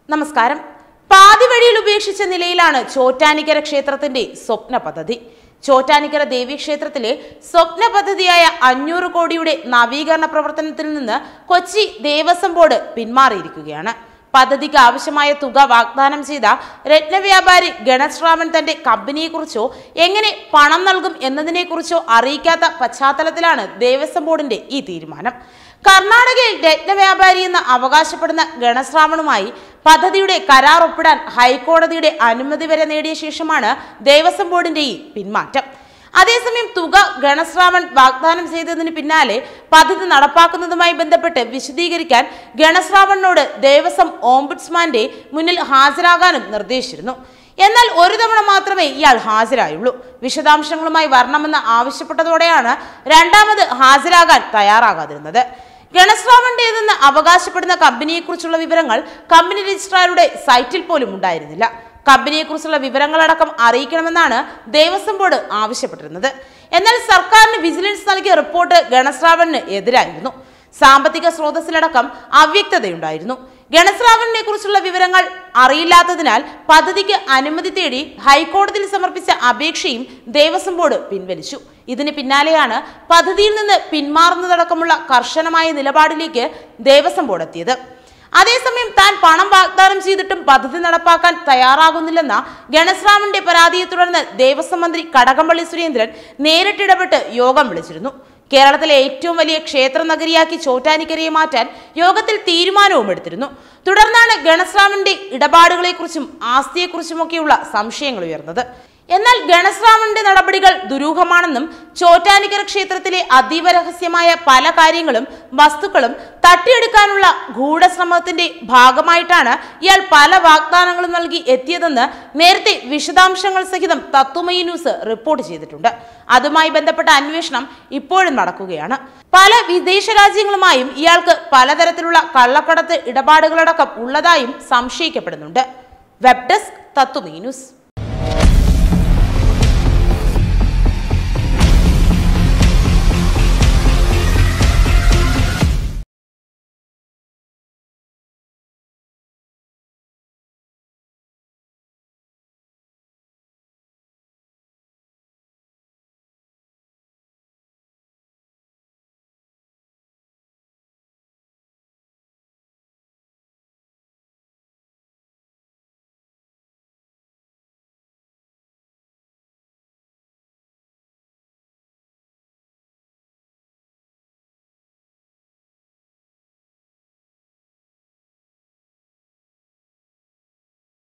നമസ്കാരം പാതി വഴിയിൽ ഉപേക്ഷിച്ച നിലയിലാണ് ചോറ്റാനിക്കര ക്ഷേത്രത്തിന്റെ സ്വപ്ന പദ്ധതി ചോറ്റാനിക്കര ദേവീക്ഷേത്രത്തിലെ സ്വപ്ന പദ്ധതിയായ അഞ്ഞൂറ് കോടിയുടെ നവീകരണ പ്രവർത്തനത്തിൽ നിന്ന് കൊച്ചി ദേവസ്വം ബോർഡ് പിന്മാറിയിരിക്കുകയാണ് പദ്ധതിക്ക് ആവശ്യമായ തുക വാഗ്ദാനം ചെയ്ത രത്നവ്യാപാരി ഗണേശ് റാമൻ തന്റെ കമ്പനിയെക്കുറിച്ചോ എങ്ങനെ പണം നൽകും എന്നതിനെക്കുറിച്ചോ അറിയിക്കാത്ത പശ്ചാത്തലത്തിലാണ് ദേവസ്വം ബോർഡിന്റെ ഈ തീരുമാനം കർണാടകയിൽ രത്നവ്യാപാരി എന്ന് അവകാശപ്പെടുന്ന ഗണശ്രാവണുമായി പദ്ധതിയുടെ കരാർ ഒപ്പിടാൻ ഹൈക്കോടതിയുടെ അനുമതി വരെ നേടിയ ശേഷമാണ് ദേവസ്വം ബോർഡിന്റെ ഈ പിന്മാറ്റം അതേസമയം തുക ഗണശ്രാവൺ വാഗ്ദാനം ചെയ്തതിന് പിന്നാലെ പദ്ധതി നടപ്പാക്കുന്നതുമായി ബന്ധപ്പെട്ട് വിശദീകരിക്കാൻ ഗണശ്രാവണിനോട് ദേവസ്വം ഓംബുഡ്സ്മാന്റെ മുന്നിൽ ഹാജരാകാനും നിർദ്ദേശിച്ചിരുന്നു എന്നാൽ ഒരു തവണ മാത്രമേ ഇയാൾ ഹാജരായുള്ളൂ വിശദാംശങ്ങളുമായി വരണമെന്ന് ആവശ്യപ്പെട്ടതോടെയാണ് രണ്ടാമത് ഹാജരാകാൻ തയ്യാറാകാതിരുന്നത് ഗണശ്രാവന്റേതെന്ന് അവകാശപ്പെടുന്ന കമ്പനിയെക്കുറിച്ചുള്ള വിവരങ്ങൾ കമ്പനി രജിസ്ട്രാറുടെ സൈറ്റിൽ പോലും ഉണ്ടായിരുന്നില്ല കമ്പനിയെക്കുറിച്ചുള്ള വിവരങ്ങളടക്കം അറിയിക്കണമെന്നാണ് ദേവസ്വം ബോർഡ് ആവശ്യപ്പെട്ടിരുന്നത് എന്നാൽ സർക്കാരിന് വിജിലൻസ് നൽകിയ റിപ്പോർട്ട് ഗണശ്രാവണിന് എതിരായിരുന്നു സാമ്പത്തിക സ്രോതസ്സിലടക്കം അവ്യക്തതയുണ്ടായിരുന്നു ഗണശ്രാവണിനെ കുറിച്ചുള്ള വിവരങ്ങൾ അറിയില്ലാത്തതിനാൽ പദ്ധതിക്ക് അനുമതി തേടി ഹൈക്കോടതിയിൽ സമർപ്പിച്ച അപേക്ഷയും ദേവസ്വം ബോർഡ് പിൻവലിച്ചു ഇതിന് പിന്നാലെയാണ് പദ്ധതിയിൽ നിന്ന് പിന്മാറുന്നതടക്കമുള്ള കർശനമായ നിലപാടിലേക്ക് ദേവസ്വം ബോർഡ് എത്തിയത് അതേസമയം താൻ പണം വാഗ്ദാനം ചെയ്തിട്ടും പദ്ധതി നടപ്പാക്കാൻ തയ്യാറാകുന്നില്ലെന്ന ഗണശ്രാമന്റെ പരാതിയെ തുടർന്ന് ദേവസ്വം മന്ത്രി കടകംപള്ളി സുരേന്ദ്രൻ നേരിട്ടിടപെട്ട് യോഗം വിളിച്ചിരുന്നു കേരളത്തിലെ ഏറ്റവും വലിയ ക്ഷേത്ര നഗരിയാക്കി ചോറ്റാനിക്കരയെ മാറ്റാൻ യോഗത്തിൽ തീരുമാനവും എടുത്തിരുന്നു തുടർന്നാണ് ഗണശ്രാമന്റെ ഇടപാടുകളെക്കുറിച്ചും ആസ്തിയെക്കുറിച്ചുമൊക്കെയുള്ള സംശയങ്ങൾ ഉയർന്നത് എന്നാൽ ഗണശ്രാമന്റെ നടപടികൾ ദുരൂഹമാണെന്നും ചോറ്റാനിക്കര ക്ഷേത്രത്തിലെ അതീവ രഹസ്യമായ പല കാര്യങ്ങളും വസ്തുക്കളും തട്ടിയെടുക്കാനുള്ള ഗൂഢശ്രമത്തിന്റെ ഭാഗമായിട്ടാണ് ഇയാൾ പല വാഗ്ദാനങ്ങളും നൽകി എത്തിയതെന്ന് നേരത്തെ വിശദാംശങ്ങൾ സഹിതം തത്വമയി ന്യൂസ് റിപ്പോർട്ട് ചെയ്തിട്ടുണ്ട് അതുമായി ബന്ധപ്പെട്ട അന്വേഷണം ഇപ്പോഴും നടക്കുകയാണ് പല വിദേശ രാജ്യങ്ങളുമായും ഇയാൾക്ക് പലതരത്തിലുള്ള കള്ളക്കടത്ത് ഇടപാടുകളടക്കം ഉള്ളതായും സംശയിക്കപ്പെടുന്നുണ്ട് വെബ് ഡെസ്ക് തത്വമയി ന്യൂസ്